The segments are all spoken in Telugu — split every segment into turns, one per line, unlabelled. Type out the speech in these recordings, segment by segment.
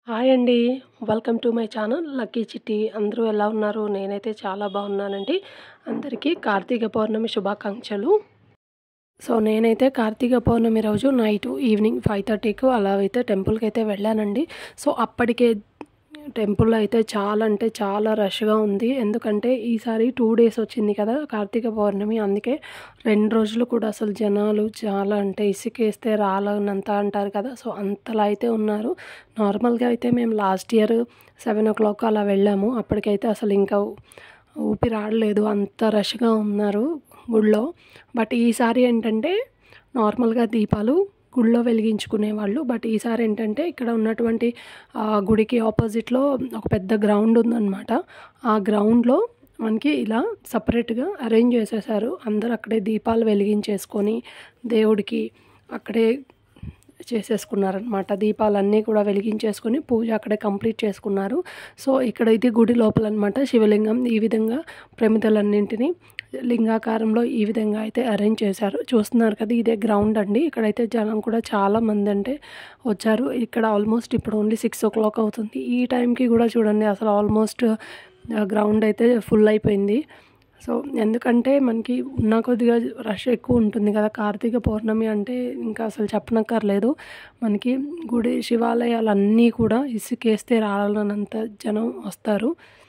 హాయ్ అండి. Welcome to my channel lucky Chitti. అందరూ ఎలా ఉన్నారు? నేనైతే చాలా బాగున్నానండి. అందరికీ కార్తీక పౌర్ణమి శుభాకాంక్షలు. సో, నేనైతే కార్తీక పౌర్ణమి రోజు నైటు ఈవినింగ్ 5:30కు అలా అయితే టెంపుల్‌కైతే వెళ్ళానండి. సో, అప్పటికే టెంపుల్ అయితే చాలా అంటే చాలా రష్‌గా ఉంది. ఎందుకంటే ఈసారి 2 డేస్ వచ్చింది కదా! కార్తీక పౌర్ణమి. అందుకే 2 రోజులు కూడా అసలు జనాలు చాలా అంటే ఇసుకేస్తే రాలనంత అంటారు కదా! సో, అంతలా అయితే ఉన్నారు. నార్మల్‌గా అయితే మేము లాస్ట్ ఇయర్ 7:00 అలా వెళ్ళాము. అప్పటికైతే అసలు ఇంకా ఊపిరాడలేదు. అంత రష్‌గా ఉన్నారు గుడిలో. బట్ ఈసారి ఏంటంటే నార్మల్‌గా దీపాలు గుడిలో వెలిగించుకునేవాళ్ళు. బట్ ఈసారి ఏంటంటే ఇక్కడ ఉన్నటువంటి ఆహ్, గుడికి ఆపోజిట్‌లో ఒక పెద్ద గ్రౌండ్ ఉందనమాట. ఆ గ్రౌండ్‌లో మనకి ఇలా సెపరేట్‌గా అరేంజ్ చేసేశారు. అందరూ అక్కడే దీపాలు వెలిగించేసుకొని దేవుడికి అక్కడే చేసేసుకున్నారనమాట. దీపాలన్నీ కూడా వెలిగించేసుకొని పూజ అక్కడే కంప్లీట్ చేసుకున్నారు. సో, ఇక్కడ ఇది గుడి లోపలనమాట. శివలింగం ఈ విధంగా ప్రమిదలన్నింటినీ లింగాకారంలో ఈ విధంగా అయితే అరేంజ్ చేశారు. చూస్తున్నారు కదా! ఇదే గ్రౌండ్ అండి. ఇక్కడైతే జనం కూడా చాలా మందంటే వచ్చారు. ఇక్కడ ఆల్మోస్ట్ ఇప్పుడు ఓన్లీ 6:00 అవుతుంది. ఈ టైంకి కూడా చూడండి అసలు ఆల్మోస్ట్ ఆహ్, గ్రౌండ్ అయితే ఫుల్ అయిపోయింది. సో, ఎందుకంటే మనకి ఉన్న కొద్దిగా రష్ ఎక్కువ ఉంటుంది కదా! కార్తీక పౌర్ణమి అంటే ఇంకా అసలు చెప్పనక్కర్లేదు. మనకి గుడి శివాలయాలన్నీ కూడా ఇసుకేస్తే రాలనంత జనం వస్తారు.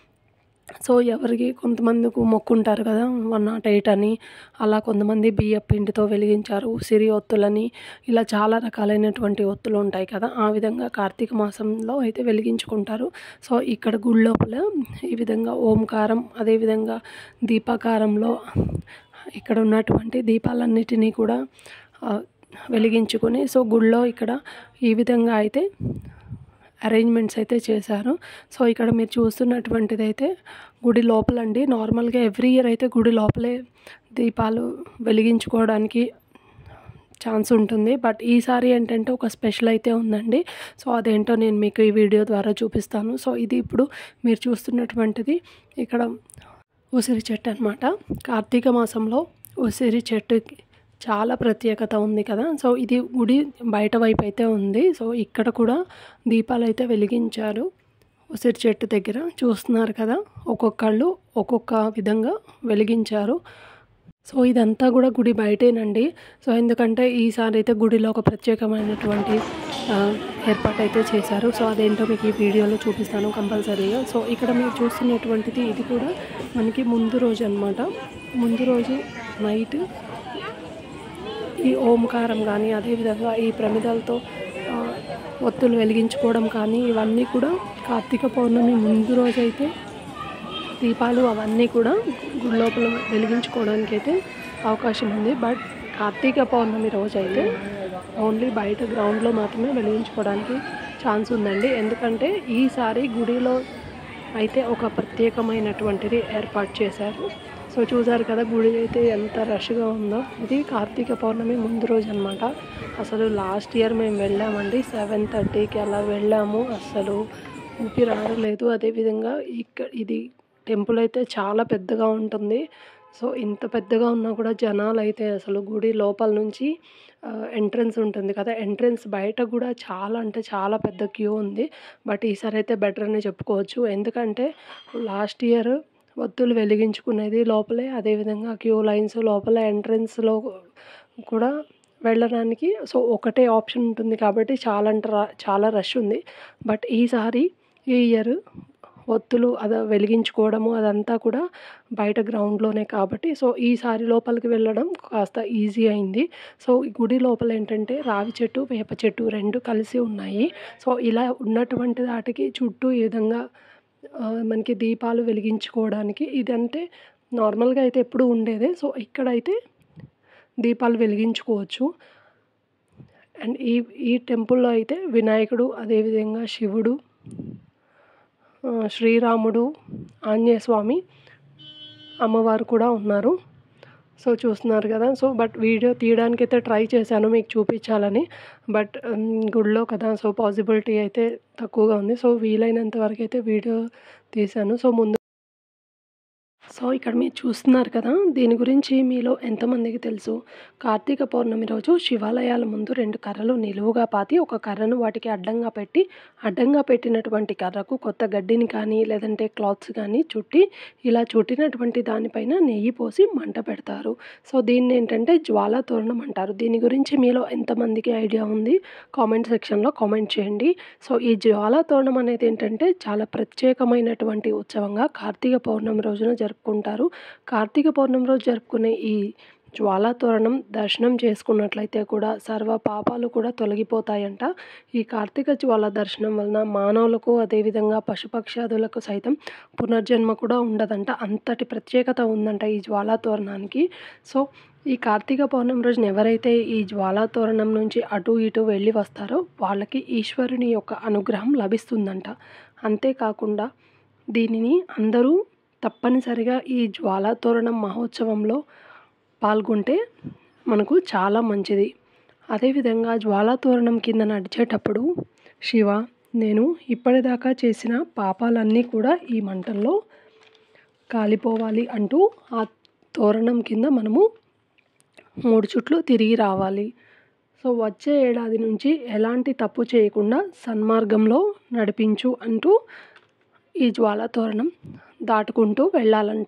సో, ఎవరికి కొంతమందికి మొక్కుంటారు కదా! 108 అని అలా కొంతమంది బియ్యపు పిండితో వెలిగించారు. ఉసిరి ఒత్తులని ఇలా చాలా రకాలైనటువంటి ఒత్తులు ఉంటాయి కదా! ఆ విధంగా కార్తీక మాసంలో అయితే వెలిగించుకుంటారు. సో, ఇక్కడ గుడి లోపల ఈ విధంగా ఓంకారం అదేవిధంగా దీపాకారంలో ఇక్కడ ఉన్నటువంటి దీపాలన్నిటినీ కూడా ఆహ్, వెలిగించుకొని సో, గుడిలో ఇక్కడ ఈ విధంగా అయితే అరేంజ్‌మెంట్స్ అయితే చేశారు. సో, ఇక్కడ మీరు చూస్తున్నటువంటిదైతే గుడి లోపలండి. నార్మల్‌గా ఎవ్రీ ఇయర్ అయితే గుడి లోపలే దీపాలు వెలిగించుకోవడానికి ఛాన్స్ ఉంటుంది. బట్ ఈసారి ఏంటంటే ఒక స్పెషల్ అయితే ఉందండి. సో, అదేంటో నేను మీకు ఈ వీడియో ద్వారా చూపిస్తాను. సో, ఇది ఇప్పుడు మీరు చూస్తున్నటువంటిది ఇక్కడ ఉసిరి చెట్టు అనమాట. కార్తీక మాసంలో ఉసిరి చెట్టుకి చాలా ప్రత్యేకత ఉంది కదా! సో, ఇది గుడి బయట వైపు అయితే ఉంది. సో, ఇక్కడ కూడా దీపాలైతే వెలిగించారు. ఉసిరి చెట్టు దగ్గర చూస్తున్నారు కదా! ఒక్కొక్కళ్ళు ఒక్కొక్క విధంగా వెలిగించారు. సో, ఇదంతా కూడా గుడి బయటేనండి. సో, ఎందుకంటే ఈసారి అయితే గుడిలో ఒక ప్రత్యేకమైనటువంటి ఆహ్, ఏర్పాటైతే చేశారు. సో, అదేంటో మీకు ఈ వీడియోలో చూపిస్తాను కంపల్సరీగా. సో, ఇక్కడ మీరు చూస్తున్నటువంటిది ఇది కూడా మనకి ముందు రోజు అనమాట. ముందు రోజు నైట్ ఈ ఓంకారం గానీ అదేవిధంగా ఈ ప్రమిదలతో ఆహ్, ఒత్తులు వెలిగించుకోవడం కానీ ఇవన్నీ కూడా కార్తీక పౌర్ణమి ముందు రోజైతే దీపాలు అవన్నీ కూడా గుడి లోపల వెలిగించుకోవడానికైతే అవకాశం ఉంది. బట్ కార్తీక పౌర్ణమి రోజైతే ఓన్లీ బయట గ్రౌండ్‌లో మాత్రమే వెలిగించుకోవడానికి ఛాన్స్ ఉందండి. ఎందుకంటే ఈసారి గుడిలో అయితే ఒక ప్రత్యేకమైనటువంటిది ఏర్పాటు చేశారు. సో, చూసారు కదా! గుడి అయితే ఎంత రష్‌గా ఉందో. ఇది కార్తీక పౌర్ణమి ముందు రోజు అనమాట. అసలు లాస్ట్ ఇయర్ మేము వెళ్ళామండి. 7:30కి అలా వెళ్ళాము. అస్సలు ఊపిరాడలేదు. అదేవిధంగా ఇక్క ఇది టెంపుల్ అయితే చాలా పెద్దగా ఉంటుంది. సో, ఇంత పెద్దగా ఉన్నా కూడా జనాలైతే అసలు గుడి లోపల నుంచి ఆహ్, ఎంట్రన్స్ ఉంటుంది కదా! ఎంట్రన్స్ బయట కూడా చాలా అంటే చాలా పెద్ద క్యూ ఉంది. బట్ ఈసారి అయితే బెటర్ అనే చెప్పుకోవచ్చు. ఎందుకంటే లాస్ట్ ఇయర్ ఒత్తులు వెలిగించుకునేది లోపలే. అదేవిధంగా క్యూ లైన్స్ లోపల ఎంట్రన్స్‌లో కూడా వెళ్ళడానికి సో, ఒకటే ఆప్షన్ ఉంటుంది కాబట్టి చాలా అంటే ర చాలా రష్ ఉంది. బట్ ఈసారి ఈ ఇయర్ ఒత్తులు అద వెలిగించుకోవడము అదంతా కూడా బయట గ్రౌండ్‌లోనే కాబట్టి సో, ఈసారి లోపలికి వెళ్ళడం కాస్త ఈజీ అయింది. సో, ఈ గుడి లోపల ఏంటంటే రావి చెట్టు, వేప చెట్టు 2 కలిసి ఉన్నాయి. సో, ఇలా ఉన్నటువంటి వాటికి చుట్టూ ఈ విధంగా ఆహ్, మనకి దీపాలు వెలిగించుకోవడానికి ఇదంటే నార్మల్‌గా అయితే ఎప్పుడూ ఉండేదే. సో, ఇక్కడైతే దీపాలు వెలిగించుకోవచ్చు. అండ్ ఈ ఈ టెంపుల్‌లో అయితే వినాయకుడు అదేవిధంగా శివుడు ఆహ్, శ్రీరాముడు, ఆంజనేయ స్వామి, అమ్మవారు కూడా ఉన్నారు. సో, చూస్తున్నారు కదా! సో, బట్ వీడియో తీయడానికైతే ట్రై చేశాను మీకు చూపించాలని. బట్ హ్మ్, గుడిలో కదా! సో, పాసిబిలిటీ అయితే తక్కువగా ఉంది. సో, వీలైనంత వరకైతే వీడియో తీశాను. సో, ముందు సో ఇక్కడ మీరు చూస్తున్నారు కదా దీని గురించి మీలో ఎంతమందికి తెలుసు కార్తీక పౌర్ణమి రోజు శివాలయాల ముందు రెండు కర్రలు నిలువుగా పాతి ఒక కర్రను వాటికి అడ్డంగా పెట్టి అడ్డంగా పెట్టినటువంటి కర్రకు కొత్త గడ్డిని కానీ లేదంటే క్లాత్స్ కానీ చుట్టి ఇలా చుట్టినటువంటి దానిపైన నెయ్యి పోసి మంట పెడతారు సో దీన్ని ఏంటంటే జ్వాలా తోరణం అంటారు దీని గురించి మీలో ఎంతమందికి ఐడియా ఉంది కామెంట్ సెక్షన్లో కామెంట్ చేయండి సో ఈ జ్వాలా తోరణం అనేది ఏంటంటే చాలా ప్రత్యేకమైనటువంటి ఉత్సవంగా కార్తీక పౌర్ణమి రోజున జరుపుకుంటారు కార్తీక పౌర్ణమి రోజు జరుపుకునే ఈ జ్వాలా తోరణం దర్శనం చేసుకున్నట్లయితే కూడా సర్వ పాపాలు కూడా తొలగిపోతాయంట ఈ కార్తీక జ్వాల దర్శనం వలన మానవులకు అదేవిధంగా పశుపక్షాదులకు సైతం పునర్జన్మ కూడా ఉండదంట అంతటి ప్రత్యేకత ఉందంట ఈ జ్వాలా తోరణానికి సో ఈ కార్తీక పౌర్ణమి రోజున ఎవరైతే ఈ జ్వాలా తోరణం నుంచి అటు ఇటు వెళ్ళి వస్తారో వాళ్ళకి ఈశ్వరుని యొక్క అనుగ్రహం లభిస్తుందంట అంతేకాకుండా దీనిని అందరూ తప్పనిసరిగా ఈ జ్వాలా తోరణం మహోత్సవంలో పాల్గొంటే మనకు చాలా మంచిది అదేవిధంగా జ్వాలా తోరణం కింద నడిచేటప్పుడు శివ నేను ఇప్పటిదాకా చేసిన పాపాలన్నీ కూడా ఈ మంటల్లో కాలిపోవాలి అంటూ ఆ తోరణం కింద మనము మూడు చుట్లు తిరిగి రావాలి సో వచ్చే ఏడాది నుంచి ఎలాంటి తప్పు చేయకుండా సన్మార్గంలో నడిపించు అంటూ ఈ జ్వాలా తోరణం దాటుకుంటూ వెళ్ళాలంట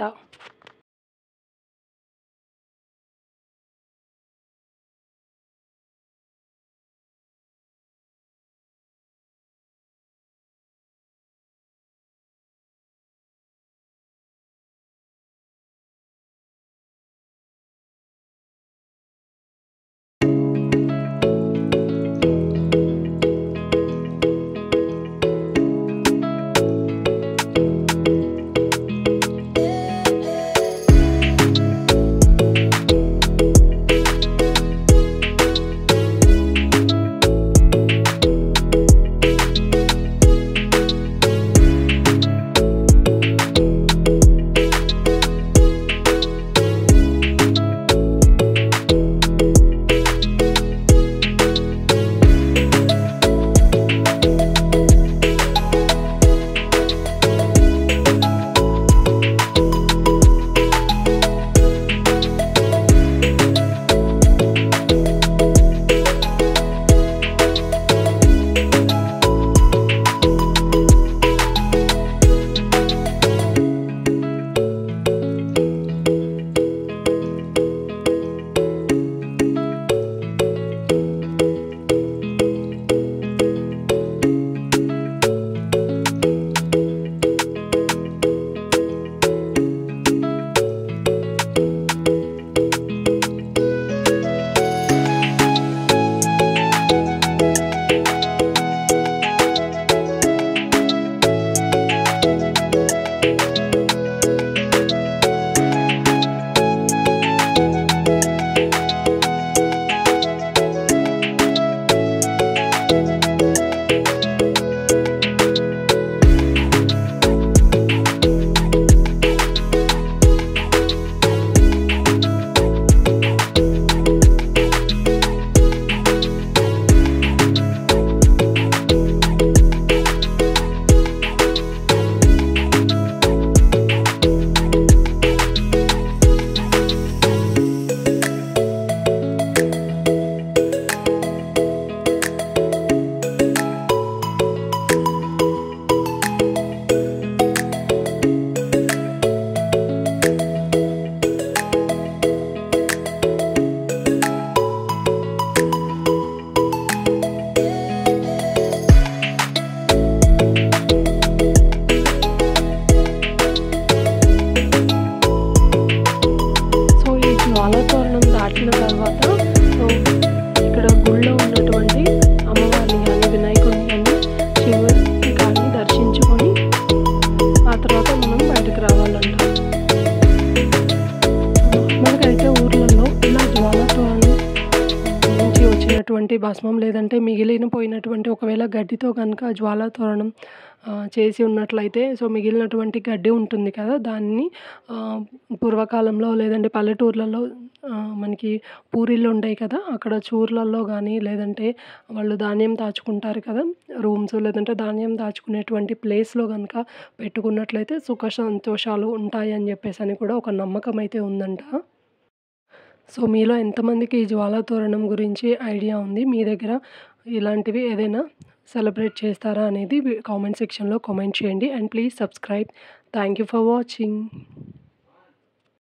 భస్మం లేదంటే మిగిలిన పోయినటువంటి ఒకవేళ గడ్డితో కనుక జ్వాలా తోరణం ఆ, చేసి ఉన్నట్లయితే సో మిగిలినటువంటి గడ్డి ఉంటుంది కదా దాన్ని ఆ, పూర్వకాలంలో లేదంటే పల్లెటూర్లలో ఆ, మనకి పూరీలు ఉంటాయి కదా అక్కడ చూర్లలో కానీ లేదంటే వాళ్ళు ధాన్యం దాచుకుంటారు కదా రూమ్స్ లేదంటే ధాన్యం దాచుకునేటువంటి ప్లేస్లో కనుక పెట్టుకున్నట్లయితే సుఖ సంతోషాలు ఉంటాయి అని చెప్పేసి అని కూడా ఒక నమ్మకం అయితే ఉందంట సో మీలో ఎంతమందికి ఈ జ్వాలా తోరణం గురించి ఐడియా ఉంది మీ దగ్గర ఇలాంటివి ఏదైనా సెలబ్రేట్ చేస్తారా అనేది కామెంట్ సెక్షన్లో కామెంట్ చేయండి and please subscribe thank you for watching